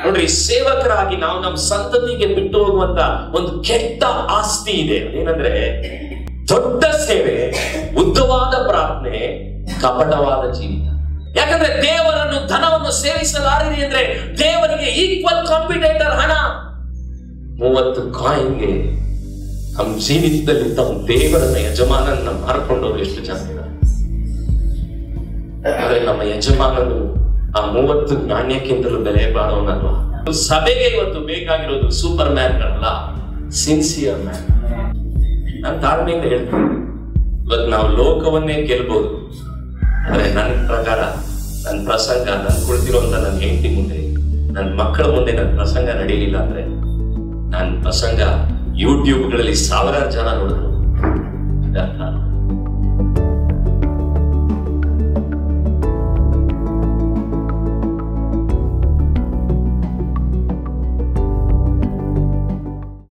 ನೋಡ್ರಿ ಸೇವಕರಾಗಿ ನಾವು ನಮ್ಮ ಸಂತತಿಗೆ ಬಿಟ್ಟು ಹೋಗುವಂತ ಒಂದು ಕೆಟ್ಟ ಆಸ್ತಿ ಇದೆ ಏನಂದ್ರೆ ದೊಡ್ಡ ಸೇವೆ ಉದ್ದವಾದ ಪ್ರಾರ್ಥನೆ ಕಪಟವಾದ ಜೀವಿತ ಯಾಕಂದ್ರೆ ದೇವರನ್ನು ಧನವನ್ನು ಸೇವಿಸಲಾರಿರಿ ಅಂದ್ರೆ ದೇವರಿಗೆ ಈಕ್ವಲ್ ಕಾಂಪಿಟೇಟರ್ ಹಣ ಮೂವತ್ತು ಕಾಯಿನ್ಗೆ ನಮ್ಮ ಜೀವಿತದಲ್ಲಿ ತಮ್ಮ ದೇವರನ್ನ ಯಜಮಾನನ್ನ ಮಾರ್ಕೊಂಡವ್ರು ಎಷ್ಟು ಜನ ಇದ್ದಾರೆ ಆದ್ರೆ ನಮ್ಮ ಯಜಮಾನನು ಆ ಮೂವತ್ತು ನಾಣ್ಯಕ್ಕಿಂತಲೂ ಬೆಲೆ ಬಾಳೋನಲ್ವಾ ಸಭೆಗೆ ಇವತ್ತು ಬೇಕಾಗಿರೋದು ಸೂಪರ್ ಮ್ಯಾನ್ಗಳಲ್ಲ ಸಿನ್ಸಿಯರ್ ಮ್ಯಾನ್ ನಾನು ತಾಳ್ಮೆಯಿಂದ ಹೇಳ್ತೀನಿ ಇವತ್ತು ನಾವು ಲೋಕವನ್ನೇ ಗೆಲ್ಬಹುದು ಆದ್ರೆ ನನ್ನ ಪ್ರಕಾರ ನನ್ನ ಪ್ರಸಂಗ ನಾನು ಕುಳಿತಿರುವಂತ ನನ್ನ ಹೆಂಡತಿ ಮುಂದೆ ನನ್ನ ಮಕ್ಕಳ ಮುಂದೆ ನನ್ನ ಪ್ರಸಂಗ ನಡೀಲಿಲ್ಲ ಅಂದ್ರೆ ನನ್ನ ಪ್ರಸಂಗ ಯೂಟ್ಯೂಬ್ಗಳಲ್ಲಿ ಸಾವಿರಾರು ಜನ ನೋಡಿದ್ರು ವ್ಯರ್ಥ.